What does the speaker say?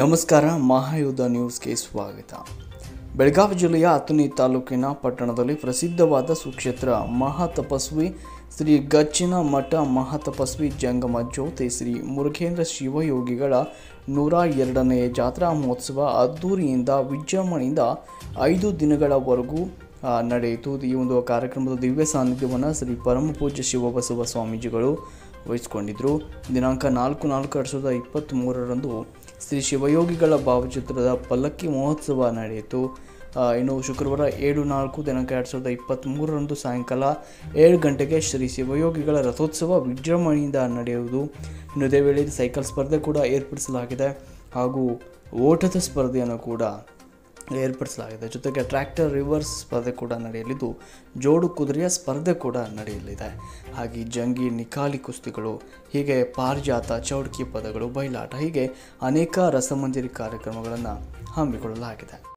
ನಮಸ್ಕಾರ ಮಹಾಯುದ್ಧ ನ್ಯೂಸ್ಗೆ ಸ್ವಾಗತ ಬೆಳಗಾವಿ ಜಿಲ್ಲೆಯ ಹತ್ತನೇ ತಾಲೂಕಿನ ಪಟ್ಟಣದಲ್ಲಿ ಪ್ರಸಿದ್ಧವಾದ ಸುಕ್ಷೇತ್ರ ಮಹಾತಪಸ್ವಿ ಶ್ರೀ ಗಚ್ಚಿನ ಮಠ ಮಹಾತಪಸ್ವಿ ಜಂಗಮ ಜ್ಯೋತಿ ಶ್ರೀ ಮುರುಘೇಂದ್ರ ಶಿವಯೋಗಿಗಳ ನೂರ ಎರಡನೆಯ ಜಾತ್ರಾ ಮಹೋತ್ಸವ ಅದ್ದೂರಿಯಿಂದ ವಿಜೃಂಭಣೆಯಿಂದ ಐದು ದಿನಗಳವರೆಗೂ ಆ, ನಡೆಯಿತು ಈ ಒಂದು ಕಾರ್ಯಕ್ರಮದ ದಿವ್ಯ ಸಾನ್ನಿಧ್ಯವನ್ನು ಶ್ರೀ ಪರಮ ಪೂಜ್ಯ ಶಿವಬಸವ ಸ್ವಾಮೀಜಿಗಳು ವಹಿಸಿಕೊಂಡಿದ್ದರು ದಿನಾಂಕ ನಾಲ್ಕು ನಾಲ್ಕು ಎರಡು ಸಾವಿರದ ಇಪ್ಪತ್ತ್ಮೂರರಂದು ಶ್ರೀ ಶಿವಯೋಗಿಗಳ ಭಾವಚಿತ್ರದ ಪಲ್ಲಕ್ಕಿ ಮಹೋತ್ಸವ ನಡೆಯಿತು ಆ, ಇನ್ನು ಶುಕ್ರವಾರ ಏಳು ನಾಲ್ಕು ದಿನಾಂಕ ಎರಡು ಸಾವಿರದ ಇಪ್ಪತ್ತ್ಮೂರರಂದು ಸಾಯಂಕಾಲ ಏಳು ಗಂಟೆಗೆ ಶ್ರೀ ಶಿವಯೋಗಿಗಳ ರಥೋತ್ಸವ ವಿಜೃಂಭಣೆಯಿಂದ ನಡೆಯುವುದು ಇನ್ನು ಇದೇ ವೇಳೆ ಸೈಕಲ್ ಸ್ಪರ್ಧೆ ಕೂಡ ಏರ್ಪಡಿಸಲಾಗಿದೆ ಹಾಗೂ ಓಟದ ಸ್ಪರ್ಧೆಯನ್ನು ಕೂಡ ಏರ್ಪಡಿಸಲಾಗಿದೆ ಜೊತೆಗೆ ಟ್ರ್ಯಾಕ್ಟರ್ ರಿವರ್ಸ್ ಸ್ಪರ್ಧೆ ಕೂಡ ನಡೆಯಲಿದ್ದು ಜೋಡು ಕುದುರೆಯ ಸ್ಪರ್ಧೆ ಕೂಡ ನಡೆಯಲಿದೆ ಹಾಗೆ ಜಂಗಿ ನಿಖಾಲಿ ಕುಸ್ತಿಗಳು ಹೀಗೆ ಪಾರಿಜಾತ ಚೌಡ್ಕಿ ಪದಗಳು ಬಯಲಾಟ ಹೀಗೆ ಅನೇಕ ರಸಮಂಜರಿ ಕಾರ್ಯಕ್ರಮಗಳನ್ನು ಹಮ್ಮಿಕೊಳ್ಳಲಾಗಿದೆ